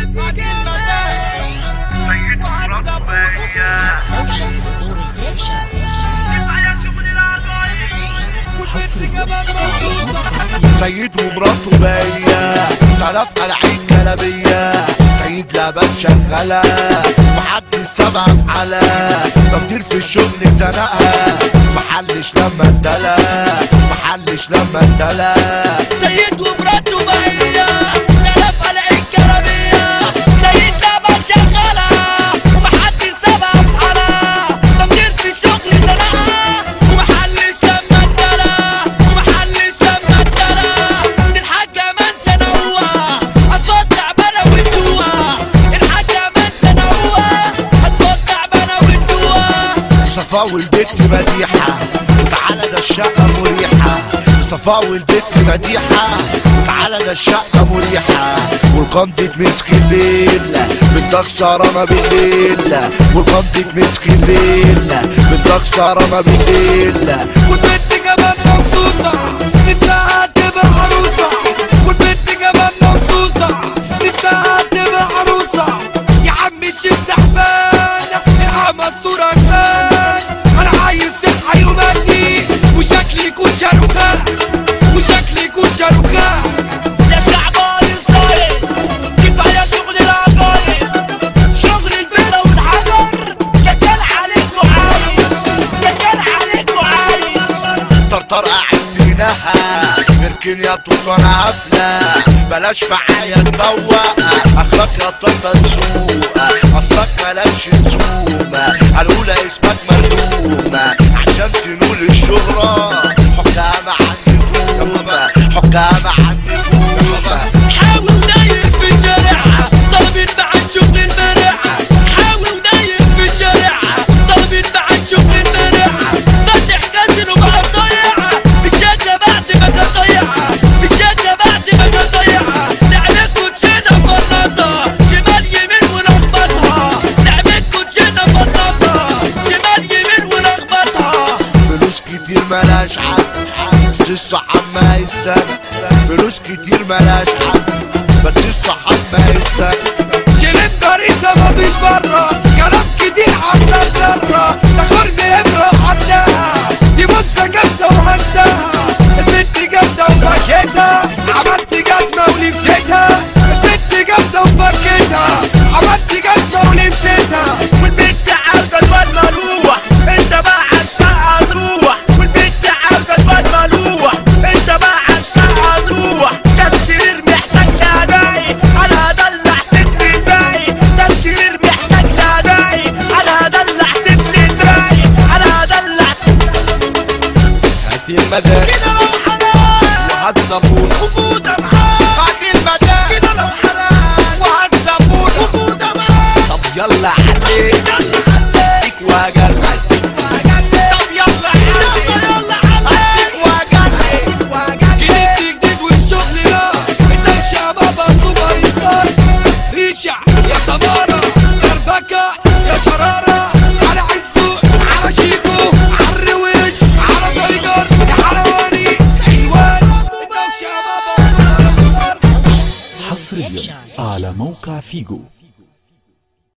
سيد ومراته بيا ثلاث قلعين كلامية سيد لبن شغالة محدش سبع على تقدير في الشغل زنقها محلش لما ادلا محلش لما ادلا سيد ومراته بهية سلف على الكرامية سيد لبن شغالة ومحدش سبب على تمرير في الشغل زنقة ومحلش لما اتدلى ومحلش لما اتدلى دي الحاجة منسى نوة أطفال تعبانة وانتوها الحاجة منسى نوة أطفال تعبانة وانتوها صفا والبت مديحة وتعالى ده الشقة مريحة صفا والبت مديحة وتعالى ده الشقة مريحة والقندة مسك الليل بدك سهرانة بالليل والقندة مسك الليل بدك سهرانة بالليل والبنت كمان مبسوطة نفسها تبقى عروسة والبنت كمان مبسوطة نفسها تبقى عروسة يا عم تشيل سحبان يا مستورة كمان أنا عايز صحة يوماتي وشكلي يكون شاروخان وشكلي يكون شاروخان يا شعبان ستايل كفاية شغل العقارب شغل البيضة والحجر كتال عليكوا عايز كتال عليكوا عايز طرطر قاعد فينها نركن يا طوفان عفلة بلاش معايا تدوق اخلاق يا طرطر تسوق اصلك مالكش تسوق الاولى اسمك مردوم عشان تنول الشهرة حكام عن نجوم حكام عن نجوم حاول داير في الشارع طالبين مع الشغل المرع حاول داير في الشارع طالبين مع الشغل المرع فاتح كازينو مع الضيعة الشاشة بعد ما كان ضيعة الشاشة بعد ما كان ضيعة لعبت كوتشينة فرنطة شمال يمين ونخبطها لعبت كوتشينة فرنطة شمال يمين ونخبطها فلوس كتير ملاش حق بس الصحاب ما يستنى فلوس كتير ملاش حق بس الصحاب ما يستنى شيلين باريسة مفيش برا كلام كتير حتى الذرة تاخدني ابرة حدها دي بصة جامدة وهنساها البنت جامدة وفكيتها عملت جزمة ولبستها البنت جامدة وفكيتها عملت جزمة ولبستها والبنت عاوزة الواد ملوح انت بقى عالشقة تروح والبنت عاوزة الواد ملوح انت بقى عالشقة تروح ده السرير محتاج لأدائي انا هدلع ست الباقي ده السرير محتاج لأدائي انا هدلع ست الباقي انا هدلع هاتي المدارس وهات صابون وفوطة